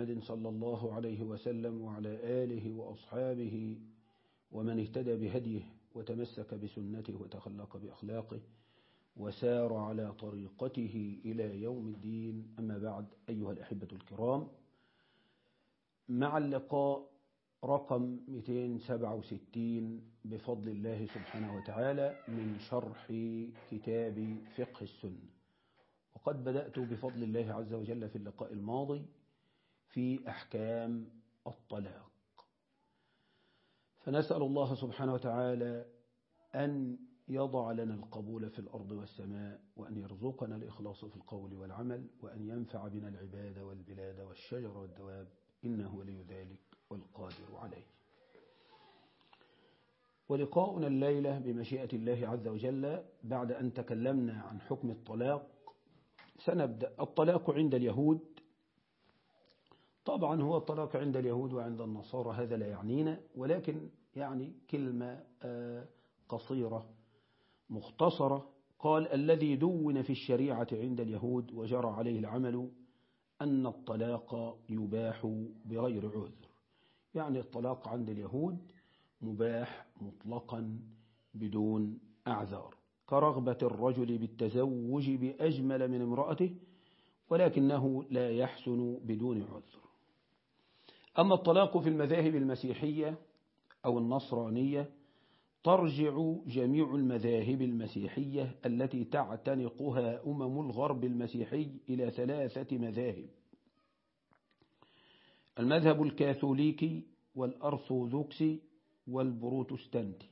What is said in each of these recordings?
محمد صلى الله عليه وسلم وعلى آله وأصحابه ومن اهتدى بهديه وتمسك بسنته وتخلق بأخلاقه وسار على طريقته إلى يوم الدين أما بعد أيها الأحبة الكرام مع اللقاء رقم 267 بفضل الله سبحانه وتعالى من شرح كتاب فقه السنة وقد بدأت بفضل الله عز وجل في اللقاء الماضي في أحكام الطلاق فنسأل الله سبحانه وتعالى أن يضع لنا القبول في الأرض والسماء وأن يرزقنا الإخلاص في القول والعمل وأن ينفع بنا العباد والبلاد والشجر والدواب إنه ولي ذلك والقادر عليه ولقاؤنا الليلة بمشيئة الله عز وجل بعد أن تكلمنا عن حكم الطلاق سنبدأ الطلاق عند اليهود طبعا هو الطلاق عند اليهود وعند النصارى هذا لا يعنينا ولكن يعني كلمة قصيرة مختصرة قال الذي دون في الشريعة عند اليهود وجرى عليه العمل أن الطلاق يباح بغير عذر يعني الطلاق عند اليهود مباح مطلقا بدون أعذار كرغبة الرجل بالتزوج بأجمل من امرأته ولكنه لا يحسن بدون عذر أما الطلاق في المذاهب المسيحية أو النصرانية ترجع جميع المذاهب المسيحية التي تعتنقها أمم الغرب المسيحي إلى ثلاثة مذاهب المذهب الكاثوليكي والأرثوذكسي والبروتستانتي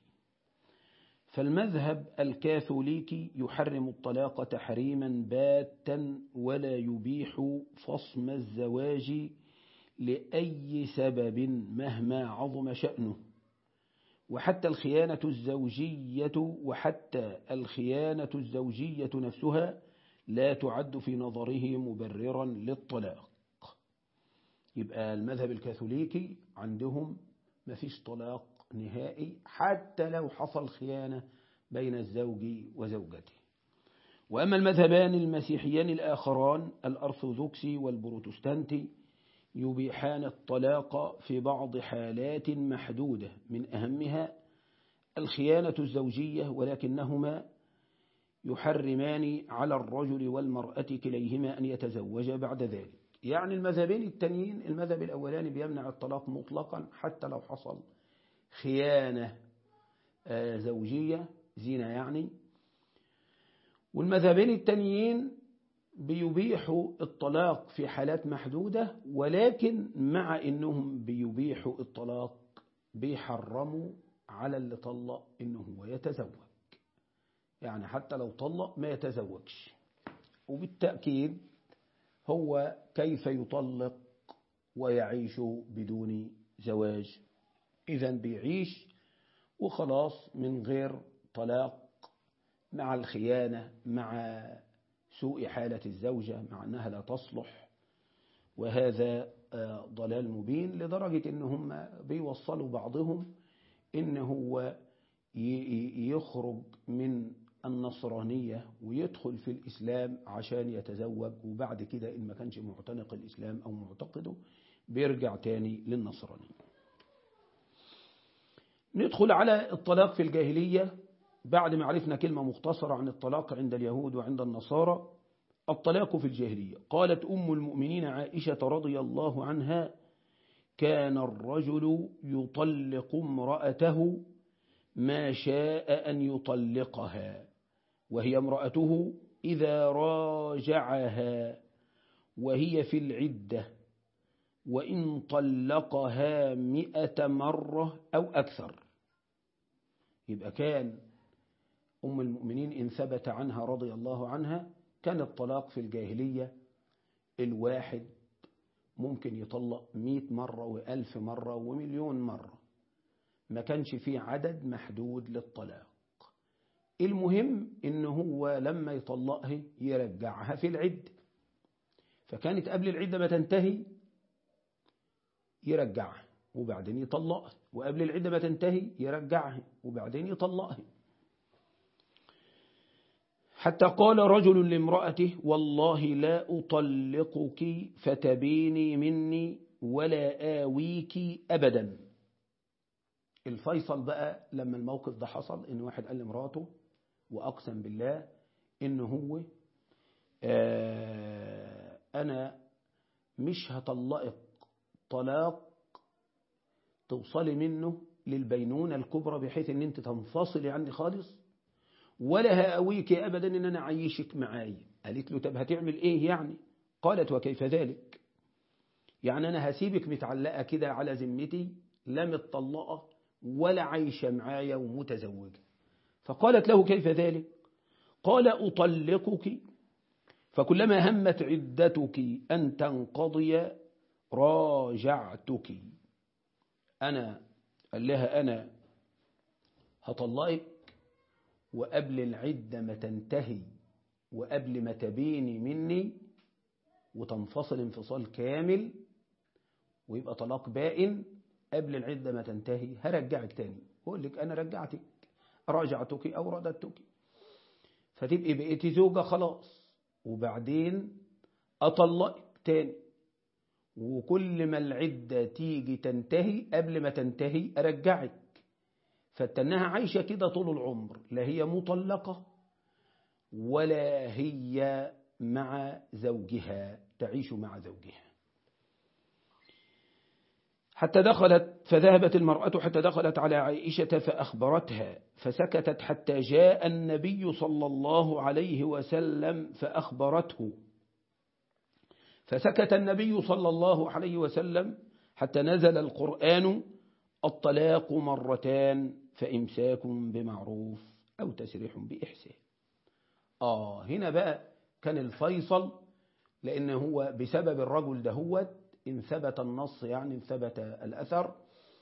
فالمذهب الكاثوليكي يحرم الطلاق تحريما باتا ولا يبيح فصم الزواج لأي سبب مهما عظم شأنه وحتى الخيانة الزوجية وحتى الخيانة الزوجية نفسها لا تعد في نظره مبررا للطلاق يبقى المذهب الكاثوليكي عندهم ما فيش طلاق نهائي حتى لو حصل خيانة بين الزوج وزوجته وأما المذهبان المسيحيان الآخران الأرثوذكسي والبروتستانتي يبيحان الطلاق في بعض حالات محدودة من أهمها الخيانة الزوجية ولكنهما يحرمان على الرجل والمرأة كليهما أن يتزوج بعد ذلك يعني المذهبين التانيين المذهب الأولاني بيمنع الطلاق مطلقا حتى لو حصل خيانة زوجية زينة يعني والمذهبين التانيين بيبيحوا الطلاق في حالات محدودة ولكن مع انهم بيبيحوا الطلاق بيحرموا على اللي طلق انه هو يتزوج يعني حتى لو طلق ما يتزوجش وبالتأكيد هو كيف يطلق ويعيش بدون زواج إذا بيعيش وخلاص من غير طلاق مع الخيانة مع سوء حالة الزوجة مع أنها لا تصلح وهذا ضلال مبين لدرجة أنهم بيوصلوا بعضهم إن هو يخرج من النصرانية ويدخل في الإسلام عشان يتزوج وبعد كده إن ما كانش معتنق الإسلام أو معتقده بيرجع تاني للنصرانية ندخل على الطلاق في الجاهلية بعد ما عرفنا كلمة مختصرة عن الطلاق عند اليهود وعند النصارى الطلاق في الجاهلية قالت أم المؤمنين عائشة رضي الله عنها كان الرجل يطلق امرأته ما شاء أن يطلقها وهي امرأته إذا راجعها وهي في العدة وإن طلقها مئة مرة أو أكثر يبقى كان أم المؤمنين إن ثبت عنها رضي الله عنها كان الطلاق في الجاهلية الواحد ممكن يطلق مئة مرة وألف مرة ومليون مرة ما كانش فيه عدد محدود للطلاق المهم إن هو لما يطلقها يرجعها في العدة فكانت قبل العدة ما تنتهي يرجعها وبعدين يطلقها وقبل العدة ما تنتهي يرجعها وبعدين يطلقها حتى قال رجل لامرأته والله لا أطلقك فتبيني مني ولا آويك أبدا الفيصل بقى لما الموقف ده حصل إن واحد قال لمراته وأقسم بالله إن هو آه أنا مش هطلقك طلاق توصلي منه للبينونة الكبرى بحيث ان انت تنفصلي عني خالص ولا هأويك أبدا ان انا اعيشك معاي قالت له طب هتعمل ايه يعني قالت وكيف ذلك يعني انا هسيبك متعلقة كده على ذمتي لا متطلقة ولا عايشة معايا ومتزوجة فقالت له كيف ذلك قال أطلقك فكلما همت عدتك أن تنقضي راجعتك أنا قال لها أنا هطلقك وقبل العدة ما تنتهي وقبل ما تبيني مني وتنفصل انفصال كامل ويبقى طلاق بائن قبل العدة ما تنتهي هرجعك تاني بقول لك أنا رجعتك راجعتك أو رددتك فتبقي بقيتي زوجة خلاص وبعدين أطلقك تاني وكل ما العدة تيجي تنتهي قبل ما تنتهي أرجعك فتنها عايشة كده طول العمر لا هي مطلقة ولا هي مع زوجها تعيش مع زوجها حتى دخلت فذهبت المرأة حتى دخلت على عائشة فأخبرتها فسكتت حتى جاء النبي صلى الله عليه وسلم فأخبرته فسكت النبي صلى الله عليه وسلم حتى نزل القرآن الطلاق مرتان فإمساك بمعروف أو تسريح بإحسان آه هنا بقى كان الفيصل لأن هو بسبب الرجل دهوت إن ثبت النص يعني إن ثبت الأثر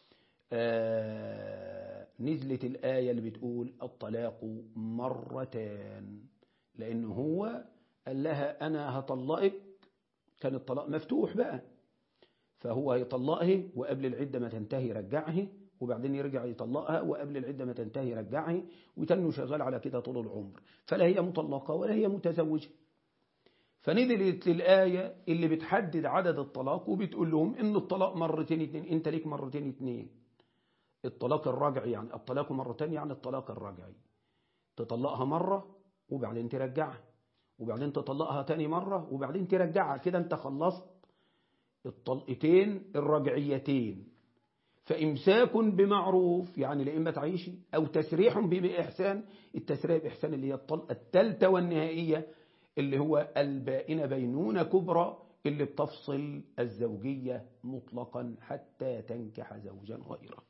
آه نزلت الآية اللي بتقول الطلاق مرتان لأن هو قال لها أنا هطلقك كان الطلاق مفتوح بقى فهو هيطلقها وقبل العدة ما تنتهي يرجعها وبعدين يرجع يطلقها وقبل العدة ما تنتهي يرجعها وتنه شغال على كده طول العمر فلا هي مطلقة ولا هي متزوجة فنزلت الآية اللي بتحدد عدد الطلاق وبتقول لهم إن الطلاق مرتين اتنين أنت ليك مرتين اتنين الطلاق الرجعي يعني الطلاق مرتين يعني الطلاق الرجعي تطلقها مرة وبعدين ترجعها وبعدين تطلقها تاني مرة وبعدين ترجعها كده انت خلصت الطلقتين الرجعيتين فإمساك بمعروف يعني لإما تعيشي أو تسريح بإحسان التسريح بإحسان اللي هي الطلقة الثالثة والنهائية اللي هو البائنة بينونة كبرى اللي بتفصل الزوجية مطلقا حتى تنكح زوجا غيره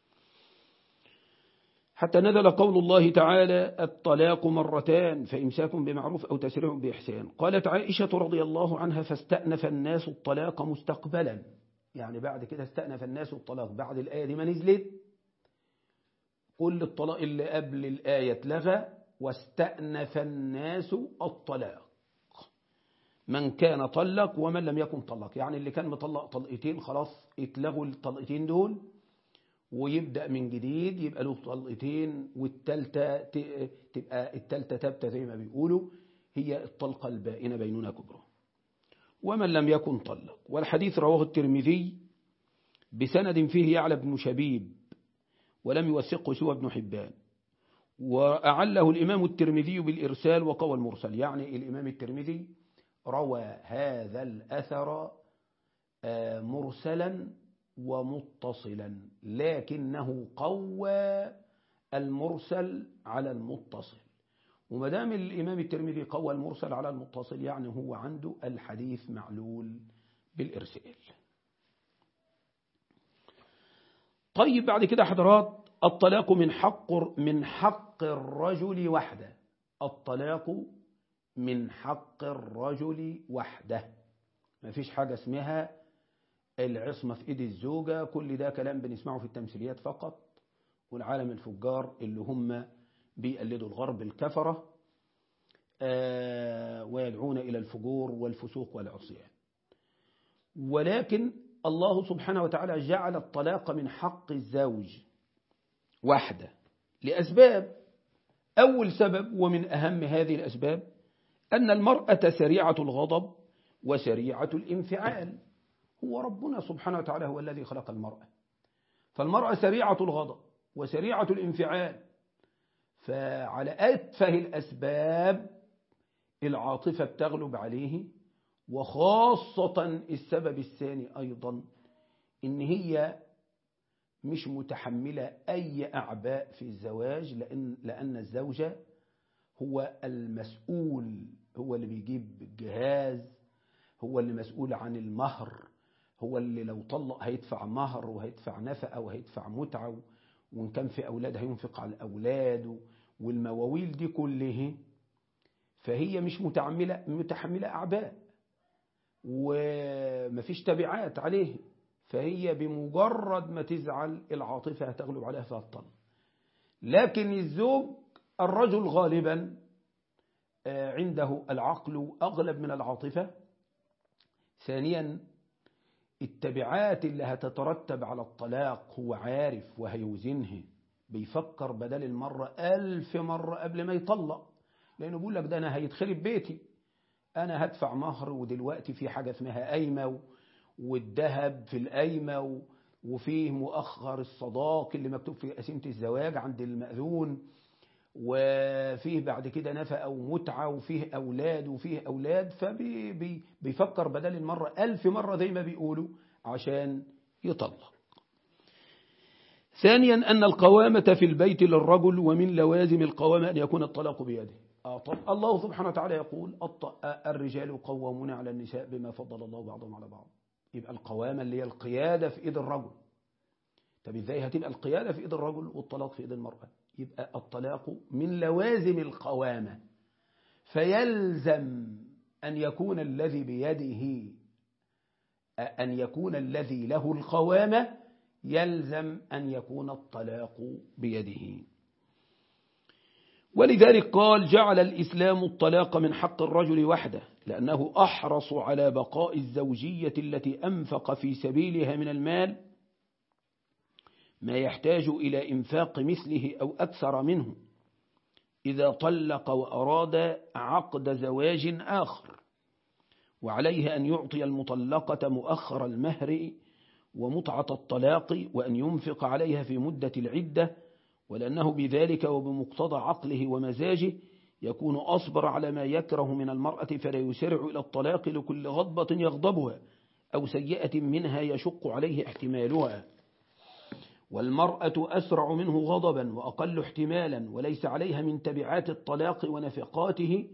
حتى نزل قول الله تعالى الطلاق مرتان فإمساك بمعروف أو تسريع بإحسان قالت عائشة رضي الله عنها فاستأنف الناس الطلاق مستقبلا يعني بعد كده استأنف الناس الطلاق بعد الآية دي ما نزلت كل الطلاق اللي قبل الآية اتلغى واستأنف الناس الطلاق من كان طلق ومن لم يكن طلق يعني اللي كان مطلق طلقتين خلاص اتلغوا الطلقتين دول ويبدأ من جديد يبقى له طلقتين والتالتة تبقى التالتة تبتة زي ما بيقولوا هي الطلقة البائنة بينونة كبرى ومن لم يكن طلق والحديث رواه الترمذي بسند فيه يعلى بن شبيب ولم يوثقه سوى ابن حبان وأعله الإمام الترمذي بالإرسال وقوى المرسل يعني الإمام الترمذي روى هذا الأثر مرسلا ومتصلا لكنه قوى المرسل على المتصل وما دام الإمام الترمذي قوى المرسل على المتصل يعني هو عنده الحديث معلول بالإرسال طيب بعد كده حضرات الطلاق من حق من حق الرجل وحده الطلاق من حق الرجل وحده ما فيش حاجة اسمها العصمة في ايد الزوجة كل ده كلام بنسمعه في التمثيليات فقط والعالم الفجار اللي هم بيقلدوا الغرب الكفرة آه ويدعون إلى الفجور والفسوق والعصيان ولكن الله سبحانه وتعالى جعل الطلاق من حق الزوج وحده لأسباب أول سبب ومن أهم هذه الأسباب أن المرأة سريعة الغضب وسريعة الانفعال هو ربنا سبحانه وتعالى هو الذي خلق المرأة فالمرأة سريعة الغضب وسريعة الانفعال فعلى أتفه الأسباب العاطفة بتغلب عليه وخاصة السبب الثاني أيضا إن هي مش متحملة أي أعباء في الزواج لأن, لأن الزوجة هو المسؤول هو اللي بيجيب الجهاز هو اللي مسؤول عن المهر هو اللي لو طلق هيدفع مهر وهيدفع نفقة وهيدفع متعة وإن كان في أولاد هينفق على الأولاد والمواويل دي كله فهي مش متعملة متحملة أعباء ومفيش تبعات عليه فهي بمجرد ما تزعل العاطفة هتغلب عليها فهتطلق لكن الزوج الرجل غالبا عنده العقل أغلب من العاطفة ثانيا التبعات اللي هتترتب على الطلاق هو عارف وهيوزنها بيفكر بدل المرة ألف مرة قبل ما يطلق لأنه بيقول لك ده أنا هيدخلي ببيتي أنا هدفع مهر ودلوقتي في حاجة اسمها قايمة والذهب في القايمة وفيه مؤخر الصداق اللي مكتوب في قسيمة الزواج عند المأذون وفيه بعد كده نفقة ومتعة وفيه أولاد وفيه أولاد فبيفكر بدل المرة ألف مرة زي ما بيقولوا عشان يطلق ثانيا أن القوامة في البيت للرجل ومن لوازم القوامة أن يكون الطلاق بيده الله سبحانه وتعالى يقول الرجال قوامون على النساء بما فضل الله بعضهم على بعض يبقى القوامة اللي هي القيادة في إيد الرجل طب إزاي هتبقى القيادة في إيد الرجل والطلاق في إيد المرأة يبقى الطلاق من لوازم القوامة فيلزم أن يكون الذي بيده أن يكون الذي له القوامة يلزم أن يكون الطلاق بيده ولذلك قال جعل الإسلام الطلاق من حق الرجل وحده لأنه أحرص على بقاء الزوجية التي أنفق في سبيلها من المال ما يحتاج إلى إنفاق مثله أو أكثر منه إذا طلق وأراد عقد زواج آخر وعليه أن يعطي المطلقة مؤخر المهر ومتعة الطلاق وأن ينفق عليها في مدة العدة ولأنه بذلك وبمقتضى عقله ومزاجه يكون أصبر على ما يكره من المرأة فلا يسرع إلى الطلاق لكل غضبة يغضبها أو سيئة منها يشق عليه احتمالها والمرأة أسرع منه غضبا وأقل احتمالا وليس عليها من تبعات الطلاق ونفقاته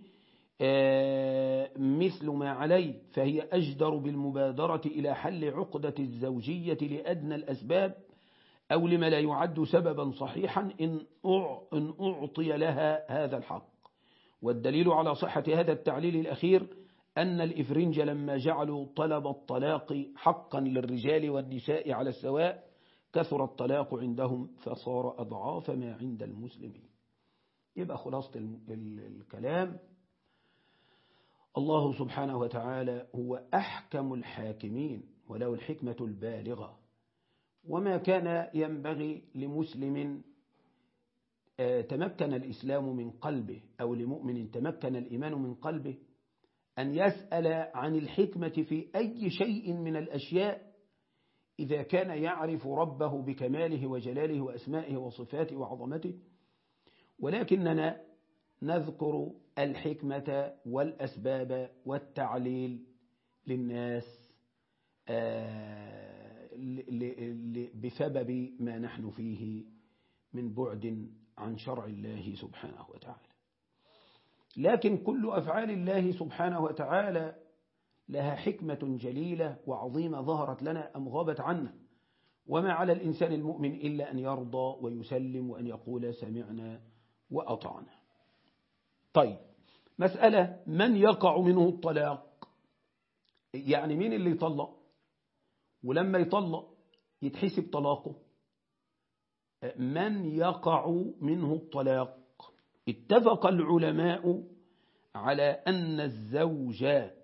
مثل ما عليه فهي أجدر بالمبادرة إلى حل عقدة الزوجية لأدنى الأسباب أو لما لا يعد سببا صحيحا إن أعطي لها هذا الحق والدليل على صحة هذا التعليل الأخير أن الإفرنج لما جعلوا طلب الطلاق حقا للرجال والنساء على السواء كثر الطلاق عندهم فصار أضعاف ما عند المسلمين يبقى خلاصة الكلام الله سبحانه وتعالى هو أحكم الحاكمين وله الحكمة البالغة وما كان ينبغي لمسلم تمكن الإسلام من قلبه أو لمؤمن تمكن الإيمان من قلبه أن يسأل عن الحكمة في أي شيء من الأشياء إذا كان يعرف ربه بكماله وجلاله وأسمائه وصفاته وعظمته ولكننا نذكر الحكمة والأسباب والتعليل للناس بسبب ما نحن فيه من بعد عن شرع الله سبحانه وتعالى لكن كل أفعال الله سبحانه وتعالى لها حكمة جليلة وعظيمة ظهرت لنا أم غابت عنا وما على الإنسان المؤمن إلا أن يرضى ويسلم وأن يقول سمعنا وأطعنا طيب مسألة من يقع منه الطلاق يعني مين اللي يطلق ولما يطلق يتحسب طلاقه من يقع منه الطلاق اتفق العلماء على أن الزوج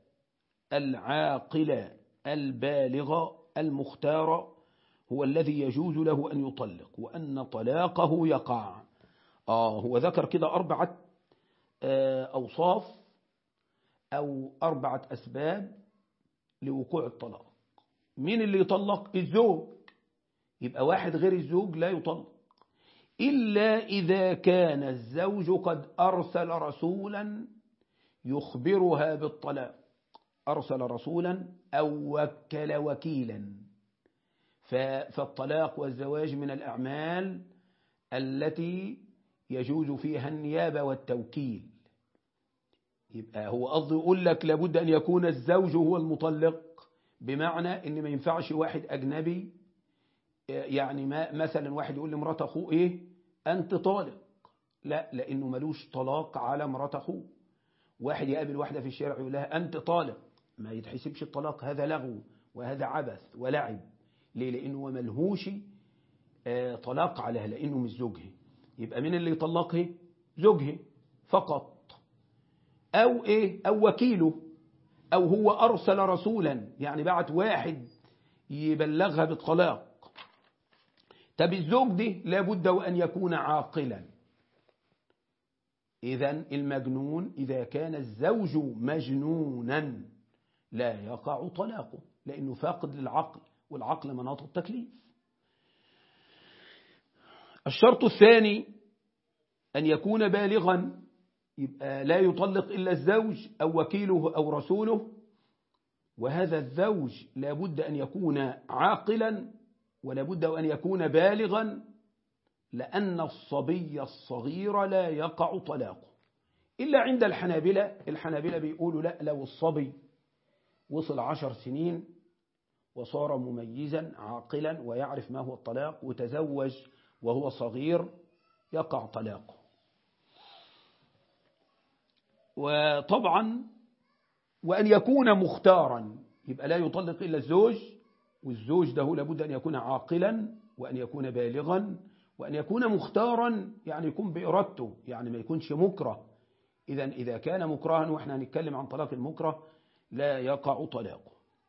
العاقل البالغ المختار هو الذي يجوز له أن يطلق وأن طلاقه يقع آه هو ذكر كده أربعة آه أوصاف أو أربعة أسباب لوقوع الطلاق مين اللي يطلق الزوج يبقى واحد غير الزوج لا يطلق إلا إذا كان الزوج قد أرسل رسولا يخبرها بالطلاق أرسل رسولا أو وكل وكيلا فالطلاق والزواج من الأعمال التي يجوز فيها النيابة والتوكيل يبقى هو قصده يقول لك لابد أن يكون الزوج هو المطلق بمعنى أن ما ينفعش واحد أجنبي يعني ما مثلا واحد يقول لمرات أخوه إيه أنت طالق لا لأنه ملوش طلاق على مرات أخوه واحد يقابل واحدة في الشارع يقول لها أنت طالق ما يتحسبش الطلاق هذا لغو وهذا عبث ولعب ليه لأنه ملهوش طلاق عليها لأنه مش زوجها يبقى مين اللي يطلقها زوجها فقط أو إيه أو وكيله أو هو أرسل رسولا يعني بعت واحد يبلغها بالطلاق طب الزوج دي لابد وأن يكون عاقلا إذا المجنون إذا كان الزوج مجنونا لا يقع طلاقه لأنه فاقد للعقل والعقل مناط التكليف الشرط الثاني أن يكون بالغا يبقى لا يطلق إلا الزوج أو وكيله أو رسوله وهذا الزوج لابد أن يكون عاقلا ولابد أن يكون بالغا لأن الصبي الصغير لا يقع طلاقه إلا عند الحنابلة الحنابلة بيقولوا لا لو الصبي وصل عشر سنين وصار مميزا عاقلا ويعرف ما هو الطلاق وتزوج وهو صغير يقع طلاقه وطبعا وأن يكون مختارا يبقى لا يطلق إلا الزوج والزوج ده لابد أن يكون عاقلا وأن يكون بالغا وأن يكون مختارا يعني يكون بإرادته يعني ما يكونش مكره إذا إذا كان مكرها وإحنا هنتكلم عن طلاق المكره لا يقع طلاقه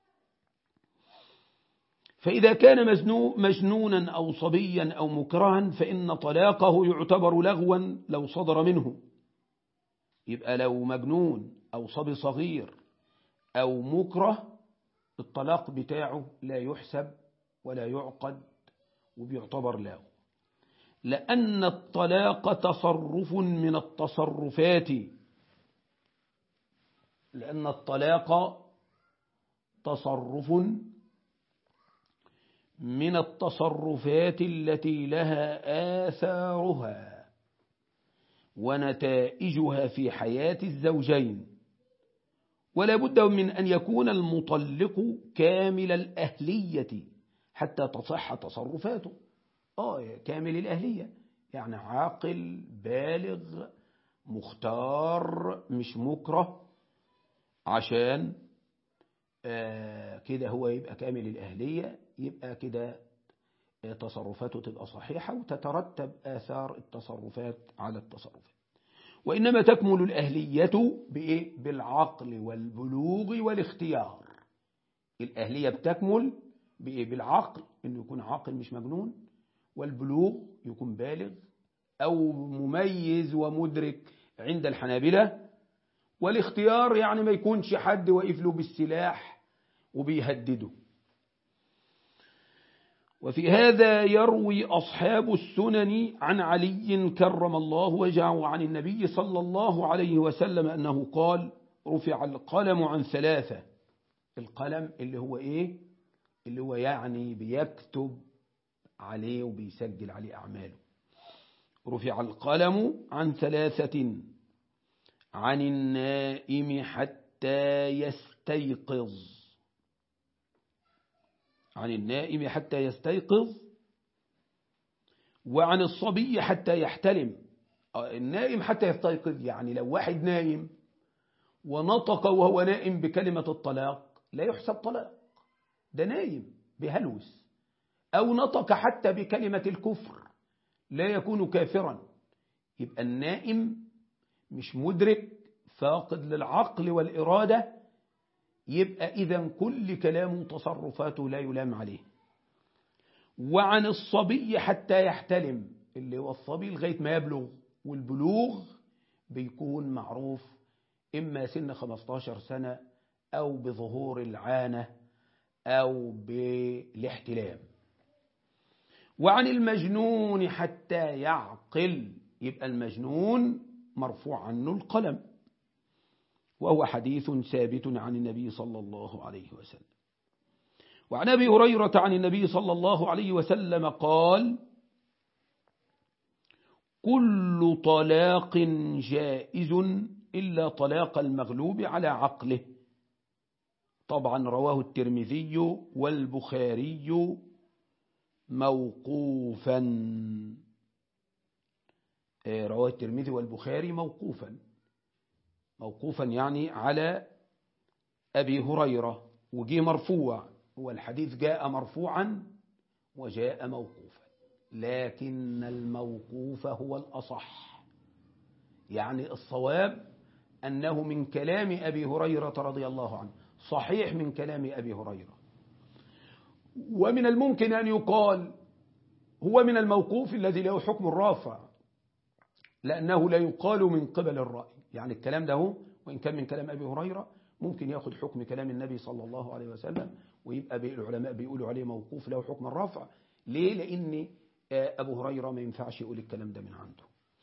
فإذا كان مجنونا أو صبيا أو مكرها فإن طلاقه يعتبر لغوا لو صدر منه يبقى لو مجنون أو صبي صغير أو مكره الطلاق بتاعه لا يحسب ولا يعقد وبيعتبر له لأن الطلاق تصرف من التصرفات لأن الطلاق تصرف من التصرفات التي لها آثارها ونتائجها في حياة الزوجين ولا بد من أن يكون المطلق كامل الأهلية حتى تصح تصرفاته آه كامل الأهلية يعني عاقل بالغ مختار مش مكره عشان آه كده هو يبقى كامل الأهلية يبقى كده تصرفاته تبقى صحيحة وتترتب آثار التصرفات على التصرفات وإنما تكمل الأهلية بإيه؟ بالعقل والبلوغ والاختيار الأهلية بتكمل بإيه؟ بالعقل إنه يكون عاقل مش مجنون والبلوغ يكون بالغ أو مميز ومدرك عند الحنابلة والاختيار يعني ما يكونش حد واقف له بالسلاح وبيهدده وفي هذا يروي أصحاب السنن عن علي كرم الله وجهه عن النبي صلى الله عليه وسلم أنه قال رفع القلم عن ثلاثة القلم اللي هو إيه اللي هو يعني بيكتب عليه وبيسجل عليه أعماله رفع القلم عن ثلاثة عن النائم حتى يستيقظ عن النائم حتى يستيقظ وعن الصبي حتى يحتلم النائم حتى يستيقظ يعني لو واحد نايم ونطق وهو نائم بكلمة الطلاق لا يحسب طلاق ده نايم بهلوس أو نطق حتى بكلمة الكفر لا يكون كافرا يبقى النائم مش مدرك فاقد للعقل والإرادة يبقى إذا كل كلامه وتصرفاته لا يلام عليه وعن الصبي حتى يحتلم اللي هو الصبي لغاية ما يبلغ والبلوغ بيكون معروف إما سن 15 سنة أو بظهور العانة أو بالاحتلام وعن المجنون حتى يعقل يبقى المجنون مرفوع عنه القلم وهو حديث ثابت عن النبي صلى الله عليه وسلم وعن أبي هريرة عن النبي صلى الله عليه وسلم قال كل طلاق جائز إلا طلاق المغلوب على عقله طبعا رواه الترمذي والبخاري موقوفا رواه الترمذي والبخاري موقوفا موقوفا يعني على أبي هريرة وجي مرفوع والحديث جاء مرفوعا وجاء موقوفا لكن الموقوف هو الأصح يعني الصواب أنه من كلام أبي هريرة رضي الله عنه صحيح من كلام أبي هريرة ومن الممكن أن يقال هو من الموقوف الذي له حكم الرافع لأنه لا يقال من قبل الرأي يعني الكلام ده وإن كان من كلام أبي هريرة ممكن ياخد حكم كلام النبي صلى الله عليه وسلم ويبقى العلماء بيقولوا عليه موقوف له حكم الرفع ليه لأن أبو هريرة ما ينفعش يقول الكلام ده من عنده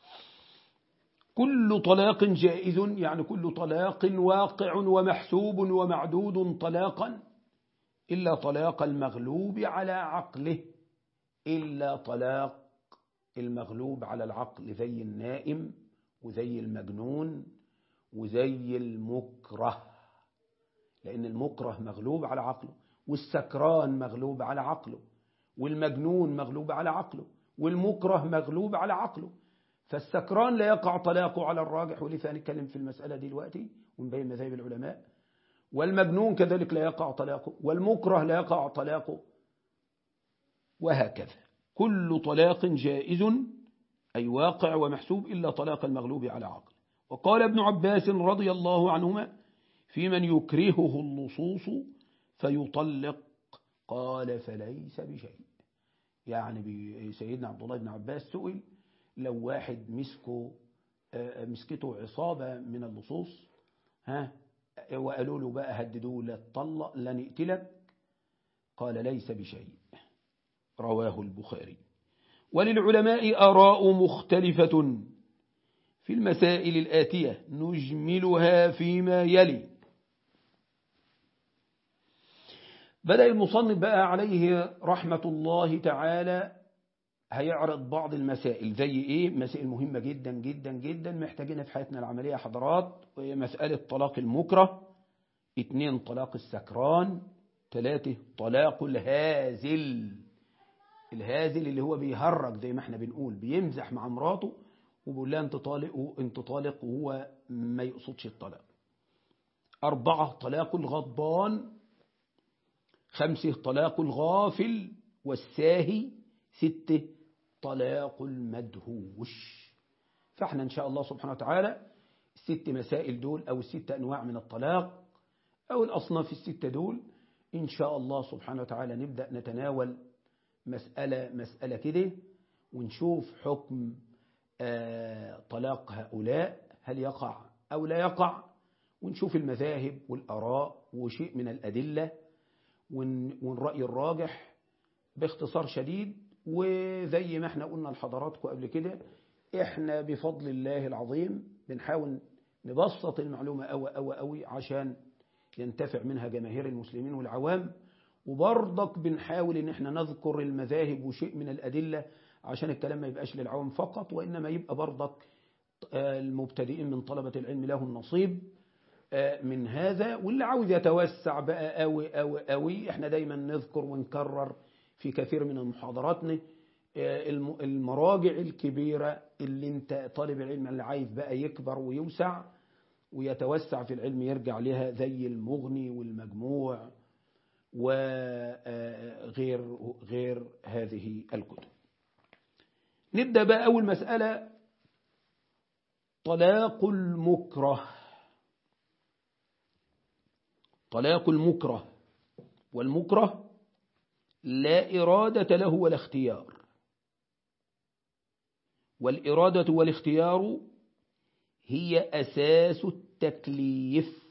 كل طلاق جائز يعني كل طلاق واقع ومحسوب ومعدود طلاقا إلا طلاق المغلوب على عقله إلا طلاق المغلوب على العقل زي النائم وزي المجنون وزي المكره لأن المكره مغلوب على عقله والسكران مغلوب على عقله والمجنون مغلوب على عقله والمكره مغلوب على عقله فالسكران لا يقع طلاقه على الراجح ولسه هنتكلم في المسألة دي دلوقتي ونبين مذاهب العلماء والمجنون كذلك لا يقع طلاقه والمكره لا يقع طلاقه وهكذا كل طلاق جائز أي واقع ومحسوب إلا طلاق المغلوب على عقل وقال ابن عباس رضي الله عنهما في من يكرهه اللصوص فيطلق قال فليس بشيء يعني سيدنا عبد الله بن عباس سئل لو واحد مسكه مسكته عصابة من اللصوص ها وقالوا له بقى هددوه لا تطلق لا نقتلك قال ليس بشيء رواه البخاري وللعلماء آراء مختلفة في المسائل الآتية نجملها فيما يلي بدأ المصنف بقى عليه رحمة الله تعالى هيعرض بعض المسائل زي ايه مسائل مهمة جدا جدا جدا محتاجينها في حياتنا العملية حضرات وهي مسألة طلاق المكره اتنين طلاق السكران ثلاثة طلاق الهازل الهازل اللي هو بيهرج زي ما احنا بنقول بيمزح مع مراته وبيقول لها انت طالق انت طالق وهو ما يقصدش الطلاق أربعة طلاق الغضبان خمسة طلاق الغافل والساهي ستة طلاق المدهوش فاحنا إن شاء الله سبحانه وتعالى الست مسائل دول أو الست أنواع من الطلاق أو الأصناف الستة دول إن شاء الله سبحانه وتعالى نبدأ نتناول مسألة مسألة كده ونشوف حكم آه طلاق هؤلاء هل يقع أو لا يقع ونشوف المذاهب والأراء وشيء من الأدلة والرأي الراجح باختصار شديد وزي ما احنا قلنا لحضراتكم قبل كده احنا بفضل الله العظيم بنحاول نبسط المعلومة أوي أوي أوي عشان ينتفع منها جماهير المسلمين والعوام وبرضك بنحاول ان احنا نذكر المذاهب وشيء من الأدلة عشان الكلام ما يبقاش للعوام فقط وإنما يبقى برضك المبتدئين من طلبة العلم له النصيب من هذا واللي عاوز يتوسع بقى قوي قوي قوي احنا دايما نذكر ونكرر في كثير من محاضراتنا المراجع الكبيرة اللي انت طالب العلم اللي عايز بقى يكبر ويوسع ويتوسع في العلم يرجع لها زي المغني والمجموع وغير غير هذه الكتب نبدأ بقى أول مسألة طلاق المكره طلاق المكره والمكره لا إرادة له ولا اختيار والإرادة والاختيار هي أساس التكليف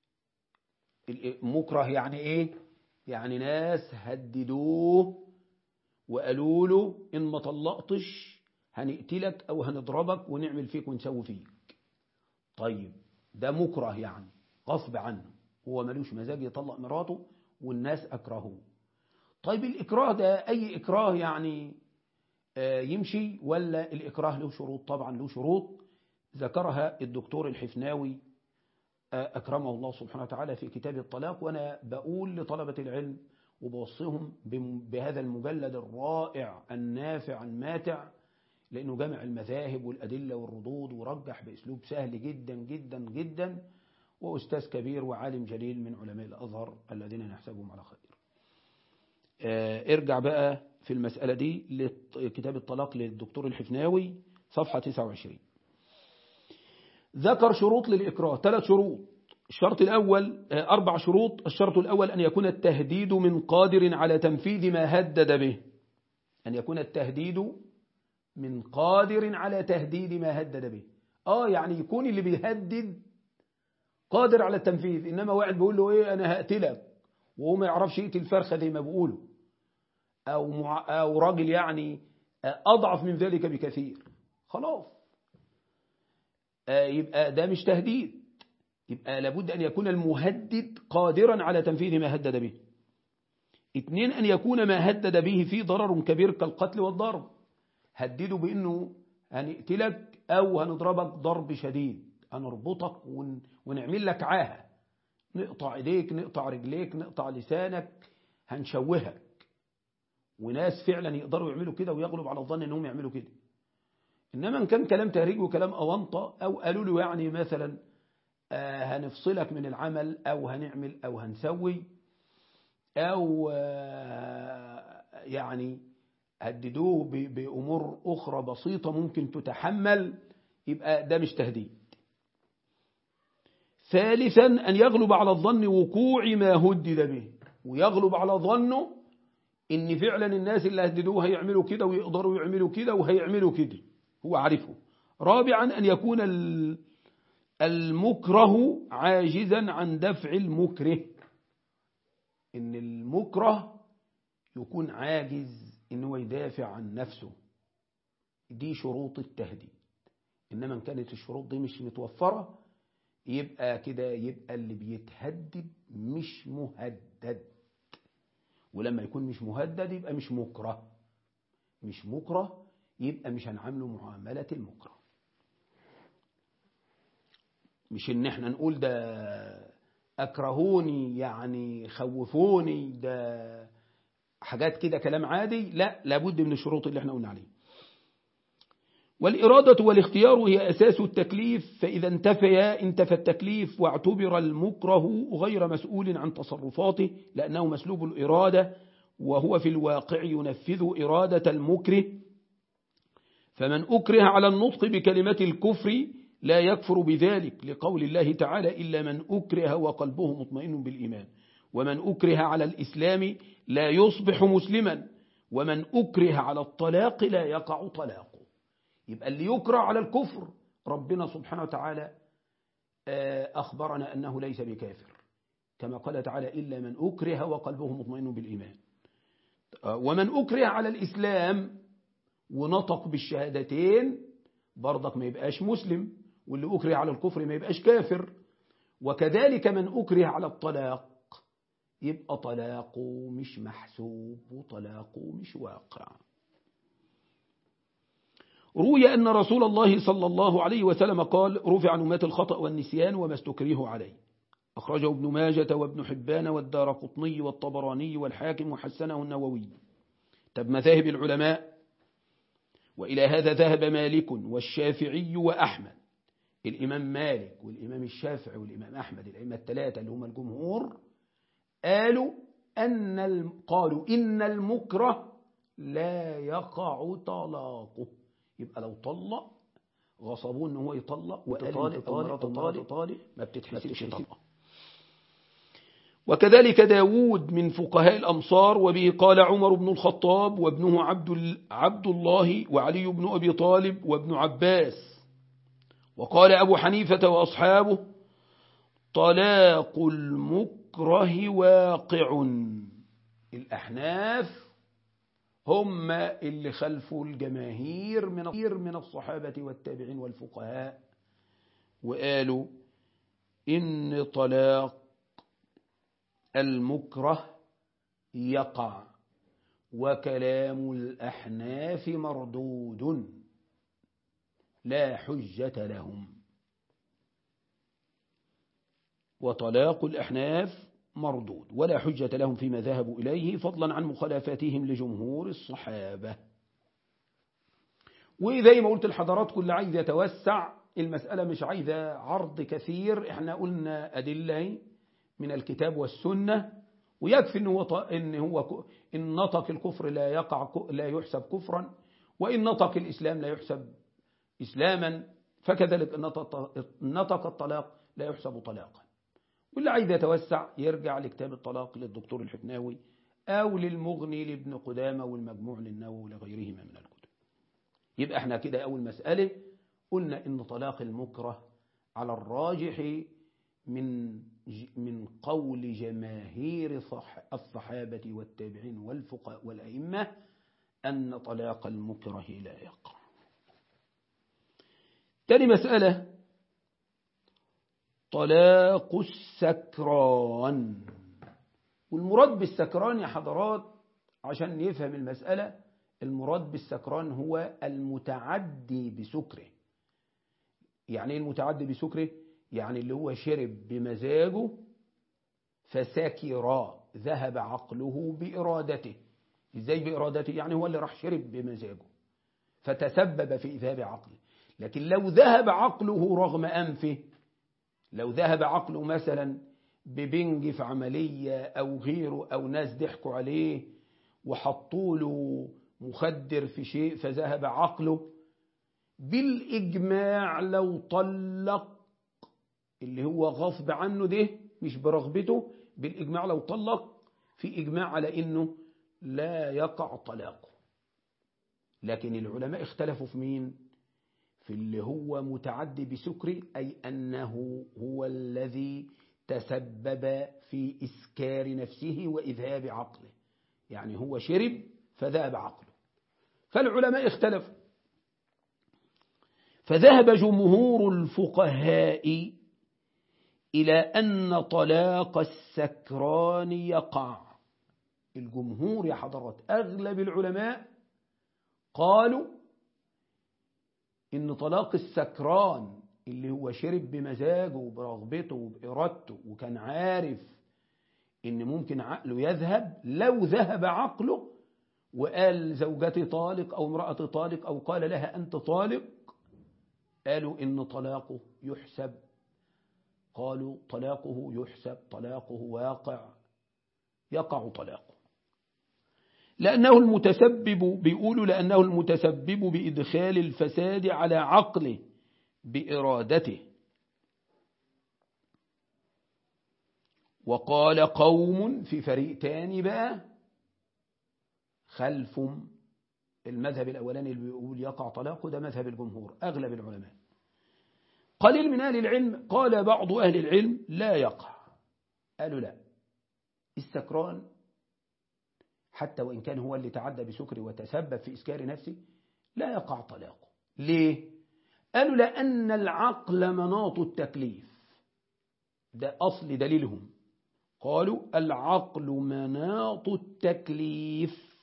مكره يعني إيه؟ يعني ناس هددوه وقالوا له إن ما طلقتش هنقتلك أو هنضربك ونعمل فيك ونسوي فيك طيب ده مكره يعني غصب عنه هو ملوش مزاج يطلق مراته والناس أكرهوه طيب الإكراه ده أي إكراه يعني يمشي ولا الإكراه له شروط طبعا له شروط ذكرها الدكتور الحفناوي أكرمه الله سبحانه وتعالى في كتاب الطلاق وأنا بقول لطلبة العلم وبوصيهم بهذا المجلد الرائع النافع الماتع لأنه جمع المذاهب والأدلة والردود ورجح بأسلوب سهل جدا جدا جدا وأستاذ كبير وعالم جليل من علماء الأزهر الذين نحسبهم على خير ارجع بقى في المسألة دي لكتاب الطلاق للدكتور الحفناوي صفحة 29 ذكر شروط للإكراه ثلاث شروط الشرط الأول أربع شروط الشرط الأول أن يكون التهديد من قادر على تنفيذ ما هدد به أن يكون التهديد من قادر على تهديد ما هدد به آه يعني يكون اللي بيهدد قادر على التنفيذ إنما واحد بيقول له إيه أنا هقتلك وهو ما يعرفش يقتل فرخة زي ما بيقولوا أو, مع أو راجل يعني أضعف من ذلك بكثير خلاص يبقى ده مش تهديد يبقى لابد أن يكون المهدد قادرا على تنفيذ ما هدد به اثنين أن يكون ما هدد به فيه ضرر كبير كالقتل والضرب هدده بأنه هنقتلك أو هنضربك ضرب شديد هنربطك ون... ونعمل لك عاهة نقطع ايديك نقطع رجليك نقطع لسانك هنشوهك وناس فعلا يقدروا يعملوا كده ويغلب على الظن انهم يعملوا كده انما ان كان كلام تهريج وكلام اونطه او قالوا له يعني مثلا آه هنفصلك من العمل او هنعمل او هنسوي او آه يعني هددوه بامور اخرى بسيطه ممكن تتحمل يبقى ده مش تهديد ثالثا أن يغلب على الظن وقوع ما هدد به ويغلب على ظنه إن فعلا الناس اللي هددوه هيعملوا كده ويقدروا يعملوا كده وهيعملوا كده هو عارفه رابعا أن يكون المكره عاجزا عن دفع المكره إن المكره يكون عاجز إن هو يدافع عن نفسه دي شروط التهديد إنما إن كانت الشروط دي مش متوفرة يبقى كده يبقى اللي بيتهدد مش مهدد ولما يكون مش مهدد يبقى مش مكره مش مكره يبقى مش هنعامله معاملة المكره مش ان احنا نقول ده اكرهوني يعني خوفوني ده حاجات كده كلام عادي لا لابد من الشروط اللي احنا قلنا عليه والإرادة والاختيار هي أساس التكليف فإذا انتفيا انتفى التكليف واعتبر المكره غير مسؤول عن تصرفاته لأنه مسلوب الإرادة وهو في الواقع ينفذ إرادة المكره فمن أكره على النطق بكلمة الكفر لا يكفر بذلك لقول الله تعالى إلا من أكره وقلبه مطمئن بالإيمان ومن أكره على الإسلام لا يصبح مسلما ومن أكره على الطلاق لا يقع طلاقه يبقى اللي يكره على الكفر ربنا سبحانه وتعالى أخبرنا أنه ليس بكافر كما قال تعالى إلا من أكره وقلبه مطمئن بالإيمان ومن أكره على الإسلام ونطق بالشهادتين برضك ما يبقاش مسلم واللي أكره على الكفر ما يبقاش كافر وكذلك من أكره على الطلاق يبقى طلاقه مش محسوب وطلاقه مش واقع روي أن رسول الله صلى الله عليه وسلم قال رفع عن أمات الخطأ والنسيان وما استكريه عليه أخرجه ابن ماجة وابن حبان والدار قطني والطبراني والحاكم وحسنه النووي طب مذاهب العلماء وإلى هذا ذهب مالك والشافعي وأحمد الإمام مالك والإمام الشافعي والإمام أحمد الأئمة الثلاثة اللي هم الجمهور قالوا أن قالوا إن المكره لا يقع طلاقه يبقى لو طلق غصبوه ان هو يطلق وقال طالق طالق طالق طالق ما بتتحسبش طلقه وكذلك داود من فقهاء الأمصار وبه قال عمر بن الخطاب وابنه عبد, عبد الله وعلي بن أبي طالب وابن عباس وقال أبو حنيفة وأصحابه طلاق المكره واقع الأحناف هم اللي خلفوا الجماهير من من الصحابة والتابعين والفقهاء وقالوا إن طلاق المكره يقع وكلام الأحناف مردود لا حجة لهم وطلاق الأحناف مردود ولا حجة لهم فيما ذهبوا إليه فضلا عن مخالفاتهم لجمهور الصحابة وزي ما قلت الحضارات كل عايز يتوسع المسألة مش عايزة عرض كثير احنا قلنا أدلة من الكتاب والسنة ويكفي إن هو إن هو إن نطق الكفر لا يقع لا يحسب كفرا وإن نطق الإسلام لا يحسب إسلاما فكذلك نطق الطلاق لا يحسب طلاقا واللي عايز يتوسع يرجع لكتاب الطلاق للدكتور الحفناوي أو للمغني لابن قدامة والمجموع للنووي ولغيرهما من الكتب يبقى احنا كده أول مسألة قلنا إن طلاق المكره على الراجح من من قول جماهير الصحابة والتابعين والفقهاء والأئمة أن طلاق المكره لا يقع تاني مسألة طلاق السكران والمراد بالسكران يا حضرات عشان يفهم المسألة المراد بالسكران هو المتعدي بسكره يعني ايه المتعدي بسكره يعني اللي هو شرب بمزاجه فسكر ذهب عقله بإرادته ازاي بإرادته يعني هو اللي راح شرب بمزاجه فتسبب في إذهاب عقله لكن لو ذهب عقله رغم أنفه لو ذهب عقله مثلا ببنج في عملية أو غيره أو ناس ضحكوا عليه وحطوا له مخدر في شيء فذهب عقله بالإجماع لو طلق اللي هو غصب عنه ده مش برغبته بالإجماع لو طلق في إجماع على إنه لا يقع طلاقه لكن العلماء اختلفوا في مين في اللي هو متعدي بسكر أي أنه هو الذي تسبب في إسكار نفسه وإذهاب عقله يعني هو شرب فذهب عقله فالعلماء اختلفوا فذهب جمهور الفقهاء إلى أن طلاق السكران يقع الجمهور يا حضرات أغلب العلماء قالوا إن طلاق السكران اللي هو شرب بمزاجه وبرغبته وبإرادته وكان عارف إن ممكن عقله يذهب لو ذهب عقله وقال زوجتي طالق أو امرأتي طالق أو قال لها أنت طالق قالوا إن طلاقه يحسب قالوا طلاقه يحسب طلاقه واقع يقع طلاقه لأنه المتسبب بيقولوا لأنه المتسبب بإدخال الفساد على عقله بإرادته وقال قوم في فريق تاني بقى خلف المذهب الأولاني اللي بيقول يقع طلاقه ده مذهب الجمهور أغلب العلماء قليل من أهل العلم قال بعض أهل العلم لا يقع قالوا لا السكران حتى وإن كان هو اللي تعدى بسكر وتسبب في إسكار نفسه لا يقع طلاقه ليه؟ قالوا لأن العقل مناط التكليف ده أصل دليلهم قالوا العقل مناط التكليف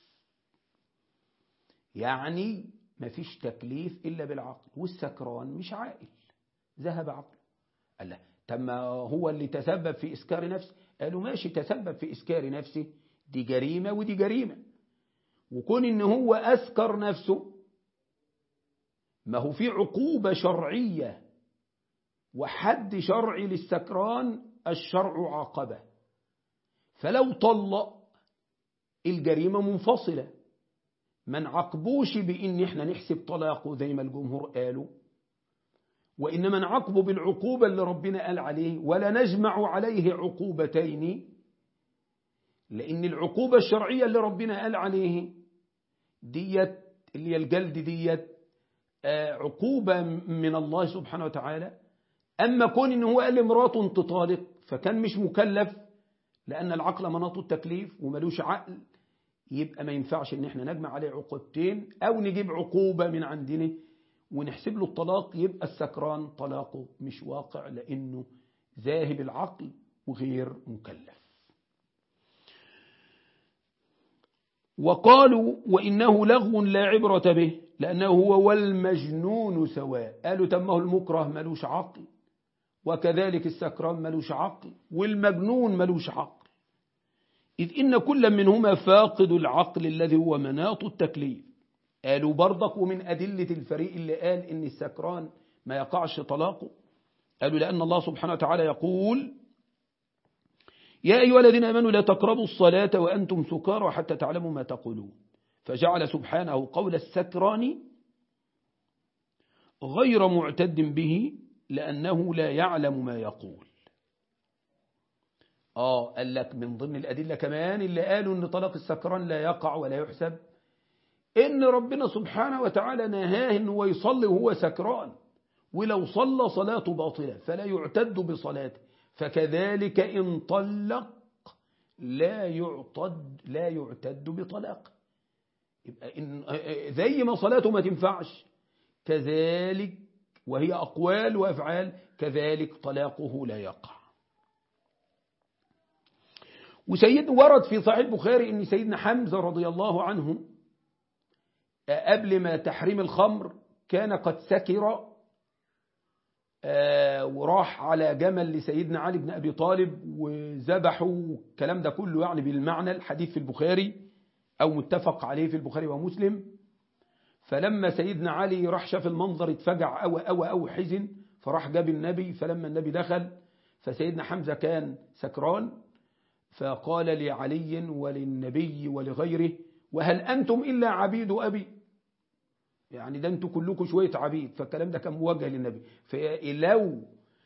يعني ما فيش تكليف إلا بالعقل والسكران مش عاقل ذهب عقله قال لا طب ما هو اللي تسبب في إسكار نفسه قالوا ماشي تسبب في إسكار نفسه دي جريمة ودي جريمة وكون إن هو أسكر نفسه ما هو في عقوبة شرعية وحد شرعي للسكران الشرع عاقبه فلو طلق الجريمة منفصلة ما نعاقبوش بإن احنا نحسب طلاقه زي ما الجمهور قالوا وإنما نعاقبه بالعقوبة اللي ربنا قال عليه ولا نجمع عليه عقوبتين لأن العقوبة الشرعية اللي ربنا قال عليه ديت اللي هي الجلد ديت عقوبة من الله سبحانه وتعالى أما كون إن هو قال لمراته انت طالق فكان مش مكلف لأن العقل مناط التكليف وملوش عقل يبقى ما ينفعش إن احنا نجمع عليه عقوبتين أو نجيب عقوبة من عندنا ونحسب له الطلاق يبقى السكران طلاقه مش واقع لأنه ذاهب العقل وغير مكلف وقالوا وإنه لغو لا عبرة به لأنه هو والمجنون سواء قالوا تمه المكره ملوش عقل وكذلك السكران ملوش عقل والمجنون ملوش عقل إذ إن كل منهما فاقد العقل الذي هو مناط التكليف قالوا برضك ومن أدلة الفريق اللي قال إن السكران ما يقعش طلاقه قالوا لأن الله سبحانه وتعالى يقول يا أيها الذين آمنوا لا تقربوا الصلاة وأنتم سكارى حتى تعلموا ما تقولون فجعل سبحانه قول السكران غير معتد به لأنه لا يعلم ما يقول آه قال لك من ضمن الأدلة كمان اللي قالوا أن طلاق السكران لا يقع ولا يحسب إن ربنا سبحانه وتعالى نهاه أنه يصلي وهو سكران ولو صلى صلاته باطلة فلا يعتد بصلاته فكذلك إن طلق لا يعتد لا يعتد بطلاق يبقى إن زي ما صلاته ما تنفعش كذلك وهي أقوال وأفعال كذلك طلاقه لا يقع وسيد ورد في صحيح البخاري أن سيدنا حمزة رضي الله عنه قبل ما تحريم الخمر كان قد سكر وراح على جمل لسيدنا علي بن أبي طالب وذبحوا الكلام ده كله يعني بالمعنى الحديث في البخاري أو متفق عليه في البخاري ومسلم فلما سيدنا علي راح شاف المنظر اتفجع أو أو أو حزن فراح جاب النبي فلما النبي دخل فسيدنا حمزة كان سكران فقال لعلي وللنبي ولغيره وهل أنتم إلا عبيد أبي يعني ده انتوا كلكم شوية عبيد فالكلام ده كان موجه للنبي فلو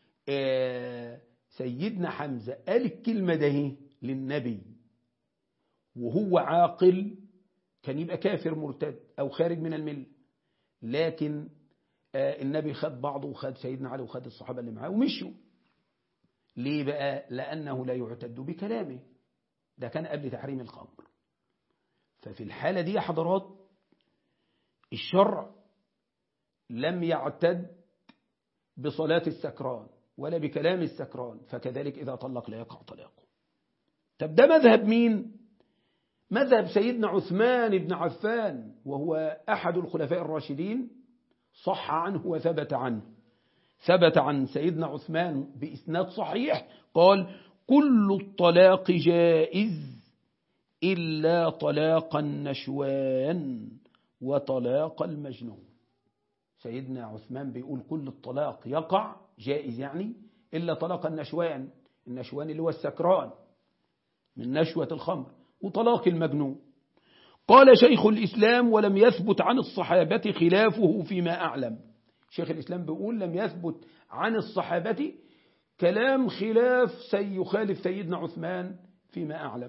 سيدنا حمزة قال الكلمة ده للنبي وهو عاقل كان يبقى كافر مرتد أو خارج من الملة لكن النبي خد بعضه وخد سيدنا علي وخد الصحابة اللي معاه ومشوا ليه بقى لأنه لا يعتد بكلامه ده كان قبل تحريم الخمر ففي الحالة دي يا حضرات الشرع لم يعتد بصلاة السكران ولا بكلام السكران فكذلك إذا طلق لا يقع طلاقه طب ده مذهب مين مذهب سيدنا عثمان بن عفان وهو أحد الخلفاء الراشدين صح عنه وثبت عنه ثبت عن سيدنا عثمان بإسناد صحيح قال كل الطلاق جائز إلا طلاق النشوان وطلاق المجنون سيدنا عثمان بيقول كل الطلاق يقع جائز يعني إلا طلاق النشوان النشوان اللي هو السكران من نشوة الخمر وطلاق المجنون قال شيخ الإسلام ولم يثبت عن الصحابة خلافه فيما أعلم شيخ الإسلام بيقول لم يثبت عن الصحابة كلام خلاف سيخالف سيدنا عثمان فيما أعلم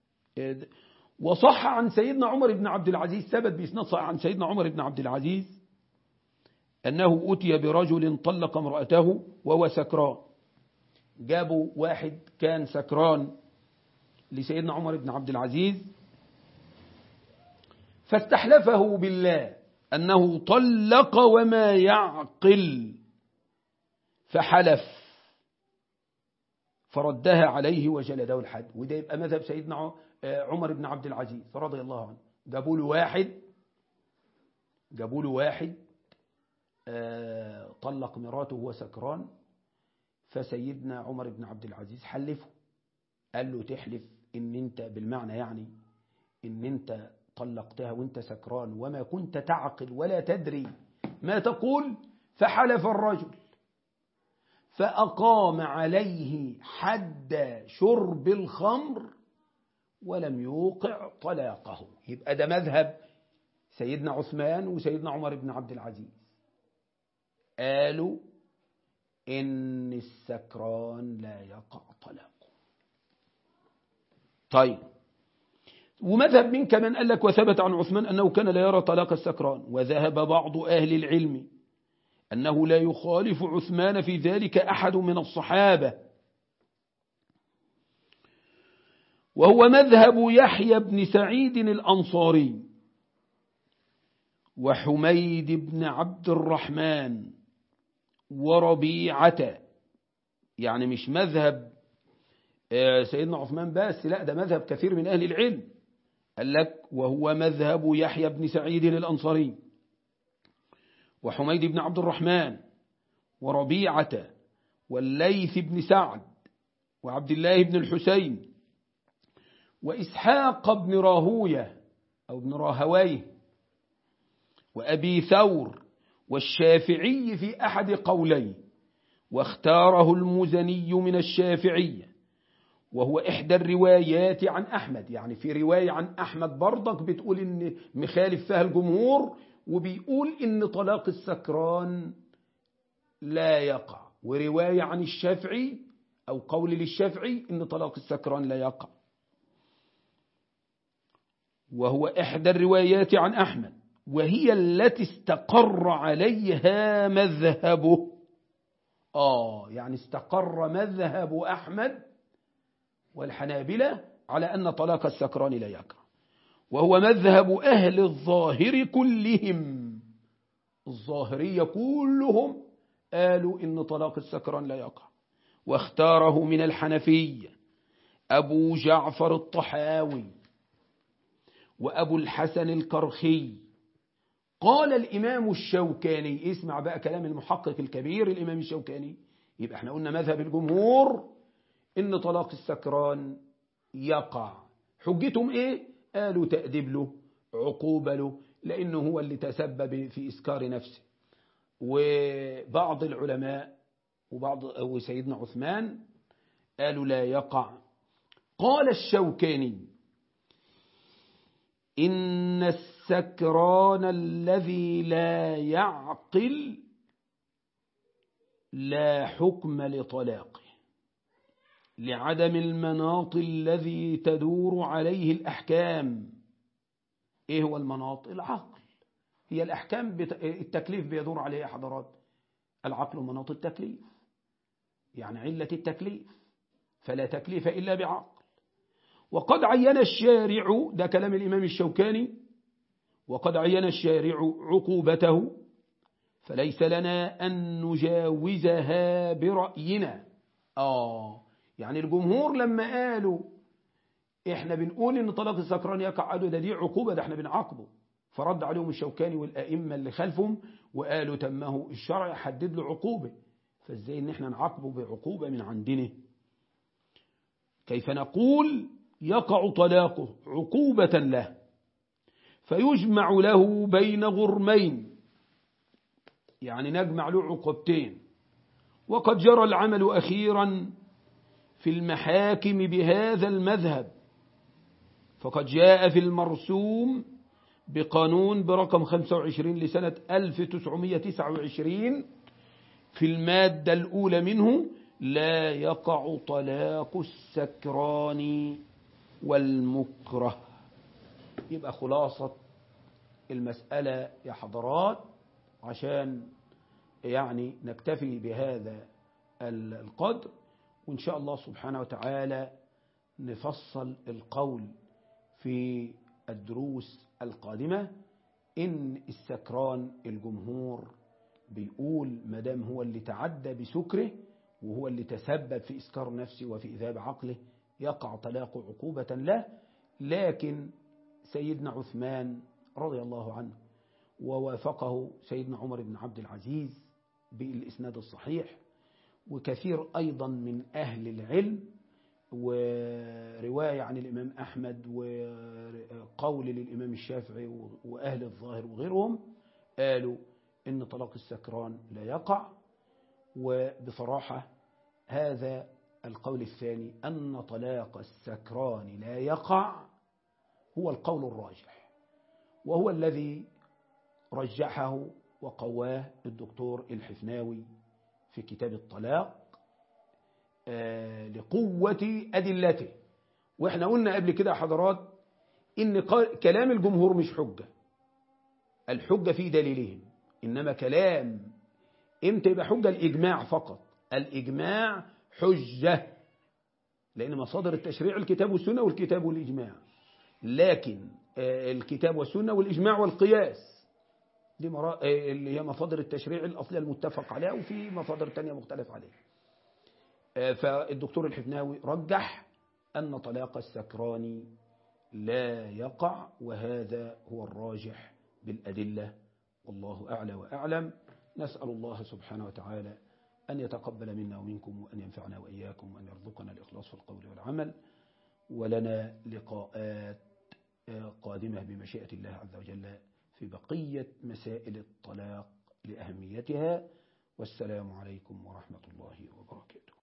وصح عن سيدنا عمر بن عبد العزيز ثبت بإسناد صح عن سيدنا عمر بن عبد العزيز أنه أتي برجل طلق امرأته وهو سكران جابوا واحد كان سكران لسيدنا عمر بن عبد العزيز فاستحلفه بالله أنه طلق وما يعقل فحلف فردها عليه وجلده الحد وده يبقى مذهب سيدنا عمر بن عبد العزيز رضي الله عنه جابوا له واحد جابوا له واحد طلق مراته وهو سكران فسيدنا عمر بن عبد العزيز حلفه قال له تحلف ان انت بالمعنى يعني ان انت طلقتها وانت سكران وما كنت تعقل ولا تدري ما تقول فحلف الرجل فأقام عليه حد شرب الخمر ولم يوقع طلاقه يبقى ده مذهب سيدنا عثمان وسيدنا عمر بن عبد العزيز قالوا إن السكران لا يقع طلاقه طيب ومذهب من كمان قال لك وثبت عن عثمان أنه كان لا يرى طلاق السكران وذهب بعض أهل العلم أنه لا يخالف عثمان في ذلك أحد من الصحابة وهو مذهب يحيى بن سعيد الأنصاري وحميد بن عبد الرحمن وربيعة يعني مش مذهب سيدنا عثمان بس لا ده مذهب كثير من أهل العلم قال لك وهو مذهب يحيى بن سعيد الأنصاري وحميد بن عبد الرحمن وربيعة والليث بن سعد وعبد الله بن الحسين وإسحاق بن راهوية أو ابن راهويه وأبي ثور والشافعي في أحد قولين واختاره المزني من الشافعية وهو إحدى الروايات عن أحمد يعني في رواية عن أحمد برضك بتقول إن مخالف فيها الجمهور وبيقول إن طلاق السكران لا يقع ورواية عن الشافعي أو قول للشافعي إن طلاق السكران لا يقع وهو إحدى الروايات عن أحمد وهي التي استقر عليها مذهبه آه يعني استقر مذهب أحمد والحنابلة على أن طلاق السكران لا يقع وهو مذهب أهل الظاهر كلهم الظاهرية كلهم قالوا إن طلاق السكران لا يقع واختاره من الحنفية أبو جعفر الطحاوي وأبو الحسن الكرخي قال الإمام الشوكاني اسمع بقى كلام المحقق الكبير الإمام الشوكاني يبقى احنا قلنا مذهب الجمهور إن طلاق السكران يقع حجتهم إيه؟ قالوا تأديب له عقوبة له لأنه هو اللي تسبب في إسكار نفسه وبعض العلماء وبعض وسيدنا عثمان قالوا لا يقع قال الشوكاني إن السكران الذي لا يعقل لا حكم لطلاقه لعدم المناط الذي تدور عليه الأحكام إيه هو المناط؟ العقل هي الأحكام بت... التكليف بيدور عليه يا حضرات العقل مناط التكليف يعني علة التكليف فلا تكليف إلا بعقل وقد عين الشارع ده كلام الإمام الشوكاني وقد عين الشارع عقوبته فليس لنا أن نجاوزها برأينا آه يعني الجمهور لما قالوا احنا بنقول ان طلاق السكران يقع قالوا ده دي عقوبة ده احنا بنعاقبه فرد عليهم الشوكاني والأئمة اللي خلفهم وقالوا تمه الشرع حدد له عقوبة فازاي ان احنا نعاقبه بعقوبة من عندنا كيف نقول يقع طلاقه عقوبة له فيجمع له بين غرمين يعني نجمع له عقوبتين وقد جرى العمل أخيرا في المحاكم بهذا المذهب فقد جاء في المرسوم بقانون برقم 25 لسنة 1929 في المادة الأولى منه لا يقع طلاق السكران والمكره يبقى خلاصة المسألة يا حضرات عشان يعني نكتفي بهذا القدر وإن شاء الله سبحانه وتعالى نفصل القول في الدروس القادمة إن السكران الجمهور بيقول مدام هو اللي تعدى بسكره وهو اللي تسبب في إسكار نفسه وفي إذاب عقله يقع طلاق عقوبة له لكن سيدنا عثمان رضي الله عنه ووافقه سيدنا عمر بن عبد العزيز بالإسناد الصحيح وكثير أيضا من أهل العلم ورواية عن الإمام أحمد وقول للإمام الشافعي وأهل الظاهر وغيرهم قالوا إن طلاق السكران لا يقع وبصراحة هذا القول الثاني أن طلاق السكران لا يقع هو القول الراجح وهو الذي رجحه وقواه الدكتور الحفناوي في كتاب الطلاق لقوة أدلته وإحنا قلنا قبل كده حضرات إن كلام الجمهور مش حجة الحجة في دليلهم إنما كلام إمتى يبقى حجة الإجماع فقط الإجماع حجة لأن مصادر التشريع الكتاب والسنة والكتاب والإجماع لكن الكتاب والسنة والإجماع والقياس دي مرا... اللي هي مصادر التشريع الأصلية المتفق عليها وفي مصادر تانية مختلف عليها فالدكتور الحفناوي رجح أن طلاق السكران لا يقع وهذا هو الراجح بالأدلة والله أعلى وأعلم نسأل الله سبحانه وتعالى أن يتقبل منا ومنكم وأن ينفعنا وإياكم وأن يرزقنا الإخلاص في القول والعمل ولنا لقاءات قادمة بمشيئة الله عز وجل في بقية مسائل الطلاق لأهميتها والسلام عليكم ورحمة الله وبركاته